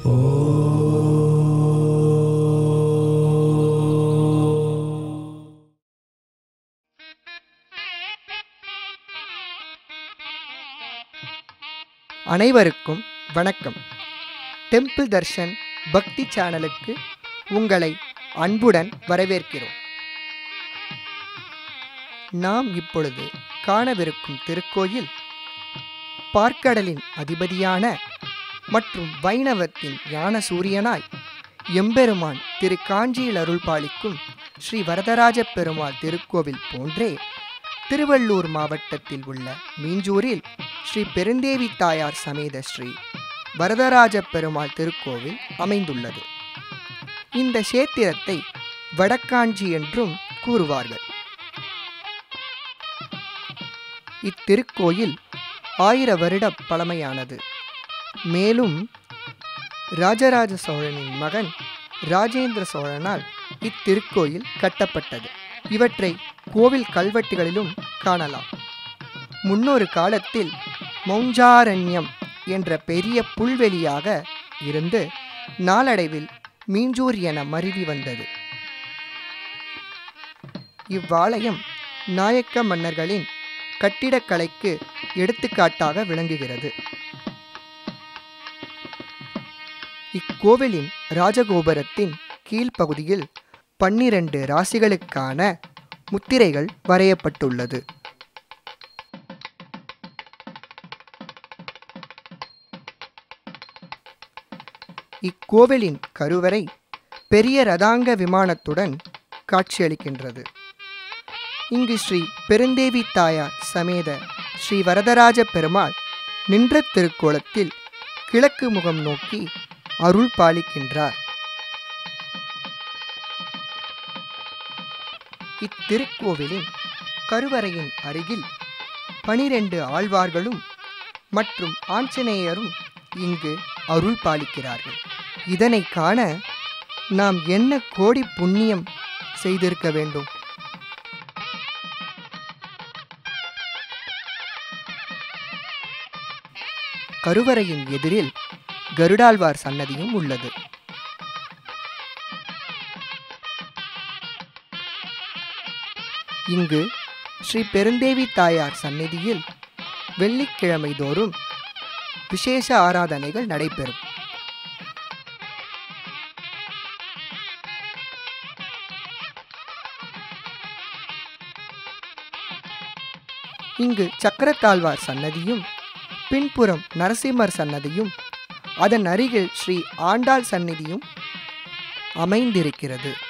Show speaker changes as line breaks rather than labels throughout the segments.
அனைவருக்கும் வணக்கம் டெம்பிள் தர்ஷன் பக்தி சேனலுக்கு உங்களை அன்புடன் வரவேற்கிறோம் நாம் இப்பொழுது காணவிருக்கும் திருக்கோயில் பார்க்கடலின் அதிபதியான மற்றும் வைணவத்தின் ஞான சூரியனாய் எம்பெருமான் திரு காஞ்சியில் அருள் பாலிக்கும் ஸ்ரீ வரதராஜ பெருமாள் திருக்கோவில் போன்றே திருவள்ளூர் மாவட்டத்தில் உள்ள மீஞ்சூரில் ஸ்ரீ பெருந்தேவி தாயார் சமேத ஸ்ரீ வரதராஜ பெருமாள் திருக்கோவில் அமைந்துள்ளது இந்த சேத்திரத்தை வடக்காஞ்சி என்றும் கூறுவார்கள் இத்திருக்கோயில் ஆயிர வருட பழமையானது மேலும் ராஜராஜ சோழனின் மகன் ராஜேந்திர சோழனால் இத்திருக்கோயில் கட்டப்பட்டது இவற்றை கோவில் கல்வெட்டுகளிலும் காணலாம் முன்னொரு காலத்தில் மௌஞ்சாரண்யம் என்ற பெரிய புல்வெளியாக இருந்து நாளடைவில் மீஞ்சூர் என மருவி வந்தது இவ்வாலயம் நாயக்க மன்னர்களின் கட்டிடக்கலைக்கு எடுத்துக்காட்டாக விளங்குகிறது இக்கோவிலின் ராஜகோபுரத்தின் கீழ்ப்பகுதியில் பன்னிரண்டு ராசிகளுக்கான முத்திரைகள் வரையப்பட்டுள்ளது இக்கோவிலின் கருவறை பெரிய ரதாங்க விமானத்துடன் காட்சியளிக்கின்றது இங்கு ஸ்ரீ பெருந்தேவி தாயார் சமேத ஸ்ரீ வரதராஜ பெருமாள் நின்ற திருக்கோலத்தில் கிழக்கு முகம் நோக்கி அருள் பாலிக்கின்றார் இத்திருக்கோவிலின் கருவறையின் அருகில் பனிரெண்டு ஆழ்வார்களும் மற்றும் ஆஞ்சநேயரும் இங்கு அருள் பாலிக்கிறார்கள் இதனை காண நாம் என்ன கோடி புண்ணியம் செய்திருக்க வேண்டும் கருவறையின் எதிரில் கருடாழ்வார் சன்னதியும் உள்ளது இங்கு ஸ்ரீ பெருந்தேவி தாயார் சந்நிதியில் வெள்ளிக்கிழமை தோறும் விசேஷ ஆராதனைகள் நடைபெறும் இங்கு சக்கரத்தாழ்வார் சன்னதியும் பின்புறம் நரசிம்மர் சன்னதியும் அதன் அருகில் ஸ்ரீ ஆண்டாள் சந்நிதியும் அமைந்திருக்கிறது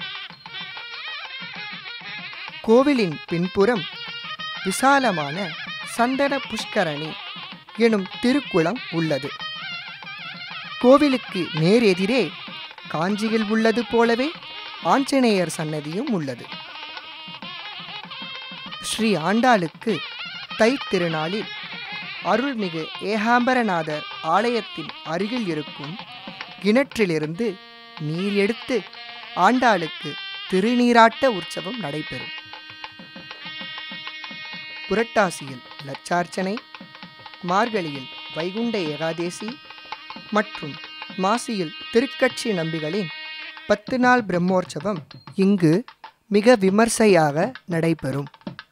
கோவிலின் பின்புறம் விசாலமான சந்தன புஷ்கரணி எனும் திருக்குளம் உள்ளது கோவிலுக்கு நேர் எதிரே காஞ்சியில் உள்ளது போலவே ஆஞ்சநேயர் சன்னதியும் உள்ளது ஸ்ரீ ஆண்டாளுக்கு தை திருநாளில் அருள்மிகு ஏகாம்பரநாதர் ஆலயத்தின் அருகில் இருக்கும் கிணற்றிலிருந்து நீர் எடுத்து ஆண்டாளுக்கு திருநீராட்ட உற்சவம் நடைபெறும் புரட்டாசியில் லட்சார்ச்சனை மார்கழியில் வைகுண்ட ஏகாதேசி மற்றும் மாசியில் திருக்கட்சி நம்பிகளின் பத்து நாள் பிரம்மோற்சவம் இங்கு மிக விமர்சையாக நடைபெறும்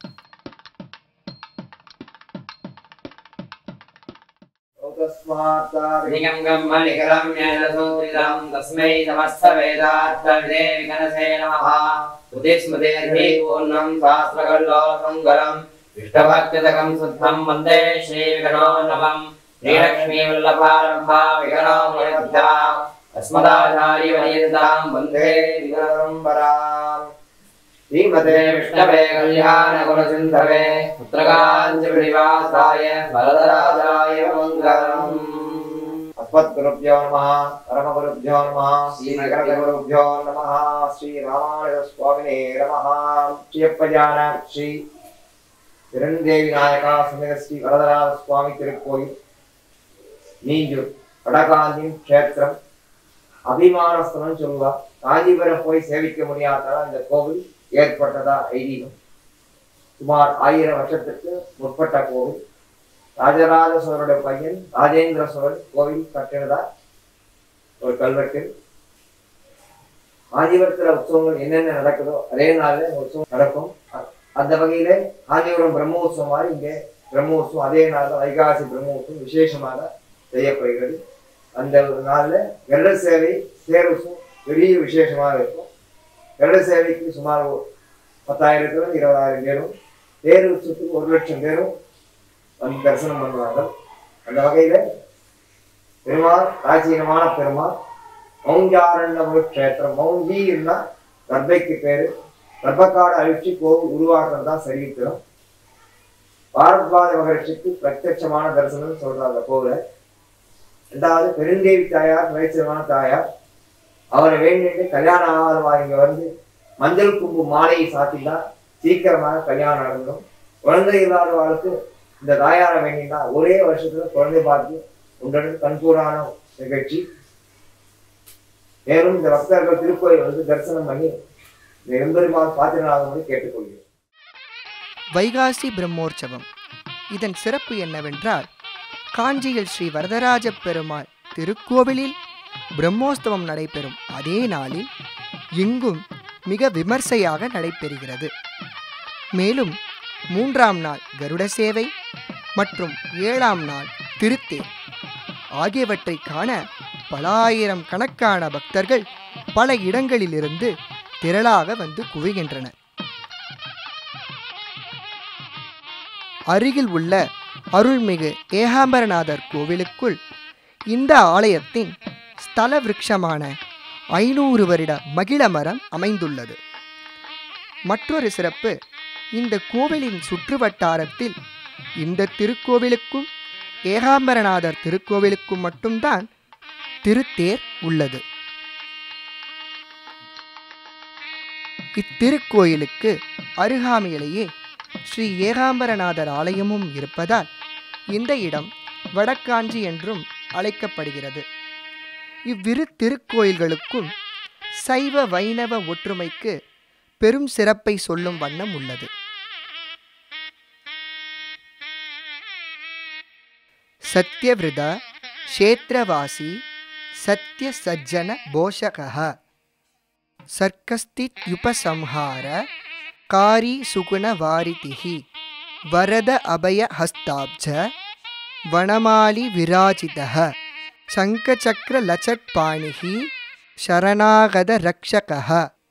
निगमगम मलिकरम न्यायसूत्रिदम तस्मै समस्तवेदार्थविदे विकनसे नमः उदिस्मृतेर्हि पूर्णं शास्त्रकल्लोलसङ्गरम् इष्टभक्तिदकं शुद्धं वन्दे श्रीविकनो नमम् श्रीलक्ष्मीवल्लभारम्भा विकनो निरब्धा अस्मदाचार्यपर्यन्तां वन्दे विकनपरम्पराम् श्रीमते विष्णवे कल्याणगुणसिन्धवे पुत्रकाञ्चविनिवासाय वरदराजाय मङ्गलम्
अस्मद्गुरुभ्यो नमः परमगुरुभ्यो नमः श्रीनगरगुरुभ्यो नमः श्रीरामानुजस्वामिने नमः श्रीयப்பஜான ஸ்ரீ இரண்டேவி நாயகா சமேத ஸ்ரீ வரதராஜ சுவாமி திருக்கோயில் நீஞ்சூர் வடகாஞ்சி க்ஷேத்திரம் அபிமானஸ்தலம் சொல்லுவா காஞ்சிபுரம் போய் சேவிக்க முடியாததால் இந்த கோவில் ஏற்பட்டதா ஐதீகம் சுமார் ஆயிரம் வருஷத்துக்கு முற்பட்ட கோவில் ராஜராஜ சோழருடைய பையன் ராஜேந்திர சோழன் கோவில் கட்டினதா ஒரு கல்வெட்டு காஞ்சிபுரத்துல உற்சவங்கள் என்னென்ன நடக்குதோ அதே நாள்ல இந்த உற்சவம் நடக்கும் அ- அந்த வகையில காஞ்சிபுரம் பிரம்மோற்சவம் மாதிரி இங்கே பிரம்மோற்சவம் அதே நாள்ல வைகாசி பிரம்மோற்சவம் விசேஷமாக செய்யப்படுகிறது அந்த ஒரு நாள்ல கருட சேவை தேர்வுசும் பெரிய விசேஷமாக இருக்கும் கருட சேவைக்கு சுமார் ஒரு பத்தாயிரத்துல இருந்து இருபதாயிரம் பேரும் தேர் உற்சவத்துக்கு ஒரு லட்சம் பேரும் வந்து தரிசனம் பண்ணுவார்கள் அந்த வகையில பெருமாள் பிராச்சீனமான பெருமாள் மௌஞ்சாரண்ய கஷேத்திரம் மௌஞ்சின்னா கர்ப்பைக்கு பேரு கர்ப்பக்காடு அழிச்சு கோவில் உருவாக்குறது தான் சரித்திரம் பாரத்வாஜ மகரிஷிக்கு பிரத்யட்சமான தரிசனம் சொல்றாங்க அந்த கோவில ரெண்டாவது பெருந்தேவி தாயார் பிரத்யட்சமான தாயார் அவரை வேண்டிட்டு கல்யாணம் ஆகாதவா இங்க வந்து மஞ்சள் கும்பு மாலையை சாத்தினா சீக்கிரமாக கல்யாணம் நடந்துடும் குழந்தை இல்லாதவாளுக்கு இந்த தாயாரை வேண்டினா ஒரே வருஷத்துல குழந்தை பார்த்து உங்களுடன் கண்கூடான நிகழ்ச்சி மேலும் இந்த பக்தர்கள் திருக்கோயில் வந்து தரிசனம் பண்ணி இந்த எம்பெருமான் பாத்திரனாகும்படி கேட்டுக்கொள்கிறேன்
வைகாசி பிரம்மோற்சவம் இதன் சிறப்பு என்னவென்றால் காஞ்சியில் ஸ்ரீ வரதராஜ பெருமாள் திருக்கோவிலில் பிரம்மோற்சவம் நடைபெறும் அதே நாளில் இங்கும் மிக விமர்சையாக நடைபெறுகிறது மேலும் மூன்றாம் நாள் கருட சேவை மற்றும் ஏழாம் நாள் திருத்தேர் ஆகியவற்றை காண பல ஆயிரம் கணக்கான பக்தர்கள் பல இடங்களிலிருந்து திரளாக வந்து குவிகின்றனர் அருகில் உள்ள அருள்மிகு ஏகாம்பரநாதர் கோவிலுக்குள் இந்த ஆலயத்தின் ஸ்தல விருட்சமான ஐநூறு வருட மகிழ மரம் அமைந்துள்ளது மற்றொரு சிறப்பு இந்த கோவிலின் சுற்றுவட்டாரத்தில் இந்த திருக்கோவிலுக்கும் ஏகாம்பரநாதர் திருக்கோவிலுக்கும் மட்டும்தான் திருத்தேர் உள்ளது இத்திருக்கோயிலுக்கு அருகாமையிலேயே ஸ்ரீ ஏகாம்பரநாதர் ஆலயமும் இருப்பதால் இந்த இடம் வடக்காஞ்சி என்றும் அழைக்கப்படுகிறது இவ்விரு திருக்கோயில்களுக்கும் சைவ வைணவ ஒற்றுமைக்கு பெரும் சிறப்பை சொல்லும் வண்ணம் உள்ளது சத்யவிரத க்ஷேத்திரவாசி சத்ய சஜ்ஜன போஷகः சர்க்கஸ்தித் யுபசம்ஹார காரி சுகுண வாரிதிஹி வரத அபய ஹஸ்தாப்ஜ வனமாலி விராஜிதः சங்கச்சக்கர லச்சட் பாணிஹி சரணாகத ரக்ஷகः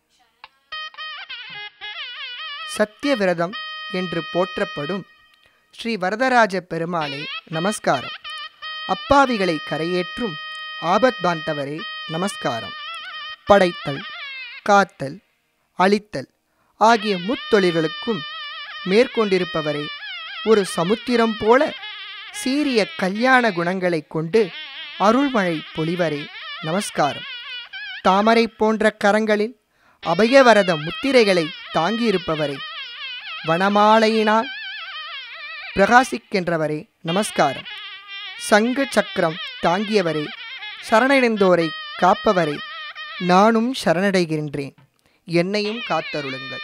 சத்தியவிரதம் என்று போற்றப்படும் ஸ்ரீ வரதராஜ பெருமாளே நமஸ்காரம் அப்பாவிகளை கரையேற்றும் ஆபத் பாந்தவரே நமஸ்காரம் படைத்தல் காத்தல் அழித்தல் ஆகிய முத்தொழில்களுக்கும் மேற்கொண்டிருப்பவரே ஒரு சமுத்திரம் போல சீரிய கல்யாண குணங்களைக் கொண்டு அருள்மழை பொழிவரே நமஸ்காரம் தாமரை போன்ற கரங்களில் அபயவரத முத்திரைகளை தாங்கியிருப்பவரே வனமாலையினால் பிரகாசிக்கின்றவரே நமஸ்காரம் சங்கு சக்கரம் தாங்கியவரே சரணடைந்தோரை காப்பவரே நானும் சரணடைகின்றேன் என்னையும் காத்தருளுங்கள்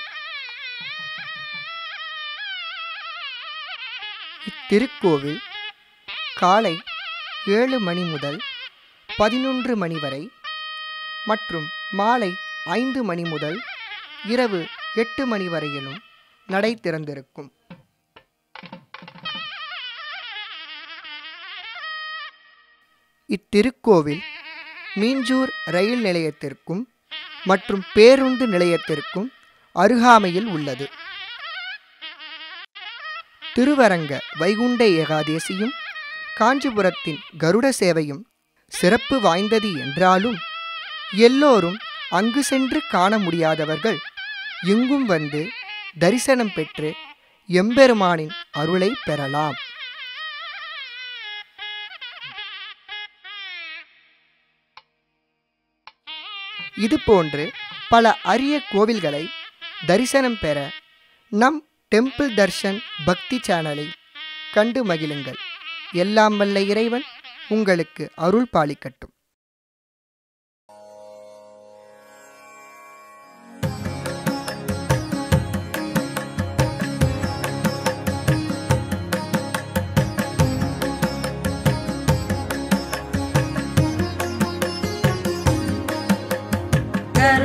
இத்திருக்கோவில் காலை ஏழு மணி முதல் பதினொன்று மணி வரை மற்றும் மாலை ஐந்து மணி முதல் இரவு எட்டு மணி வரையிலும் நடை திறந்திருக்கும் இத்திருக்கோவில் மீஞ்சூர் ரயில் நிலையத்திற்கும் மற்றும் பேருந்து நிலையத்திற்கும் அருகாமையில் உள்ளது திருவரங்க வைகுண்ட ஏகாதேசியும் காஞ்சிபுரத்தின் கருட சேவையும் சிறப்பு வாய்ந்தது என்றாலும் எல்லோரும் அங்கு சென்று காண முடியாதவர்கள் இங்கும் வந்து தரிசனம் பெற்று எம்பெருமானின் அருளை பெறலாம் இதுபோன்று பல அரிய கோவில்களை தரிசனம் பெற நம் டெம்பிள் தர்ஷன் பக்தி சேனலை கண்டு மகிழுங்கள் எல்லாம் வல்ல இறைவன் உங்களுக்கு அருள் பாலிக்கட்டும்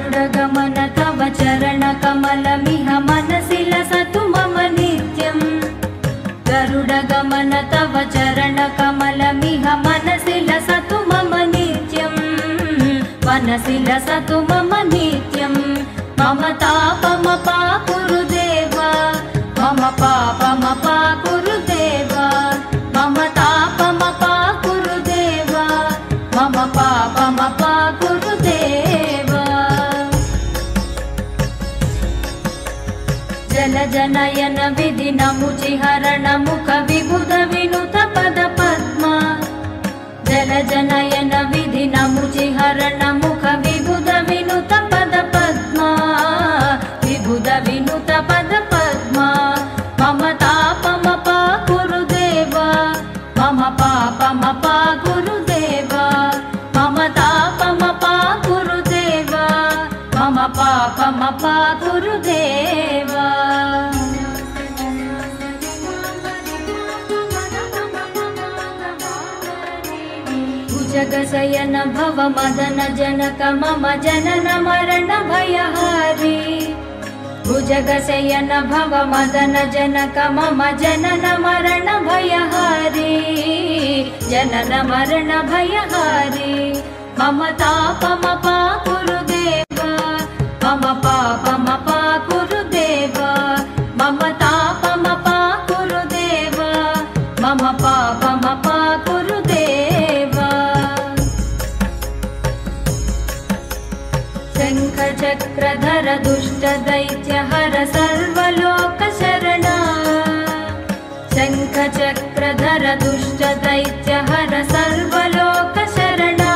गरुडगमन तव चरणकमलमिह मनसि लसतु मम नित्यम् गरुडगमन तव चरणकमलमिह मनसि लसतु मम नित्यम् मनसि लसतु मम नित्यम् मम तापमपा कुरुदेव मम पापमपा कुरुदेव मम तापमपा कुरुदेव मम पापमपा कुरुदेव जलजनयन विधि नमुचिहरण मुख विबुध विनुत पद पद्मा जलजनयन विधि नमुचिहरण मुख विबुध विनुत पद पद्मा विबुध विनुत पद पद्मा मम तापमपा कुरुदेव मम पापमपा गुरुदेव मम तापमपा गुरुदेव मम पापमपा गुरुदेव भुजगशयन भव मदन जनक मम जनन मरण भयहारी भुजगशयन भव मदन जनक मम जनन मरण भयहारी जनन मरण भयहारी मम तापमपा कुरुदेव मम पापमपा कुरुदेव मम तापमपा कुरुदेव मम पापमपा कुरुदेव शङ्खचक्रधर दुष्टदैत्यहर सर्वलोकशरणा शङ्खचक्रधर दुष्टदैत्यहर सर्वलोकशरणा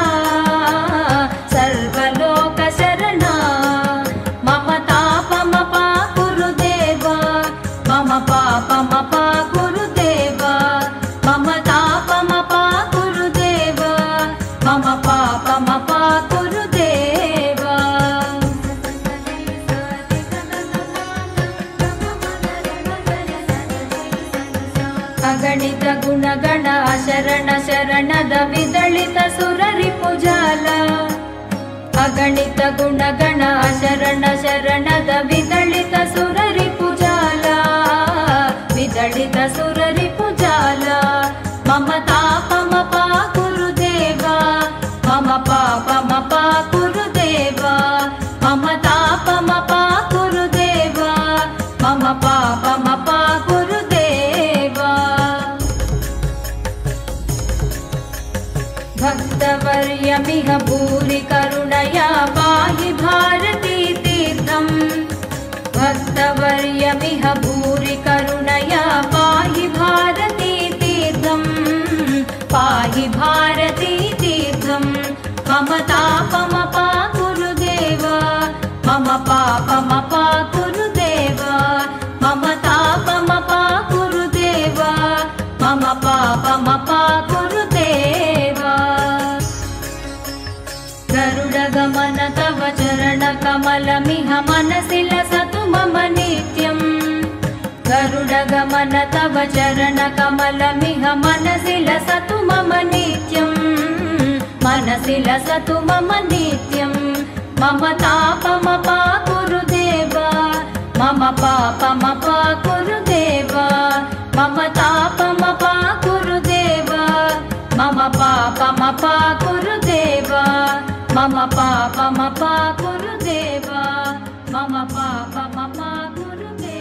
सर्वलोकशरणा मम तापमपा कुरुदेव मम पापमपा कुरुदेव मम तापमपा कुरुदेव मम पापमपा कुरुदेव अगणित गुणगण शरण शरणद विदलित सुररिपुजाಲ अगणित गुणगण शरण शरणद विदलित सुररिपुजाಲ विदलित सुररिपुजाल मम तापमपा कुरुदेव मम पापमपा कुरुदेव मम तापमपा कुरुदेव मम पापमपा कुरुदेव भक्तवर्यमिह भूरि करुणया पाहि भारती तीर्थम् भक्तवर्यमिह भूरि करुणया पाहि भारती तीर्थम् पाहि भारती तीर्थम् मम तापमपा गुरुदेव मम पापमपा गुरुदेव मम तापमपा गुरुदेव मम पापमपा गुरुदेव गरुडगमन तव चरणकमलमिह मनसि लसतु मम नित्यम् गरुडगमन तव चरणकमलमिह मनसि लसतु मम नित्यम् मनसि लसतु मम नित्यम् मम तापमपा गुरुदेव मम पापमपा गुरुदेव मम तापमपा गुरुदेव मम पापमपा गुरुदेव मम पापमपा गुरुदेव मम पापमपा गुरुदेव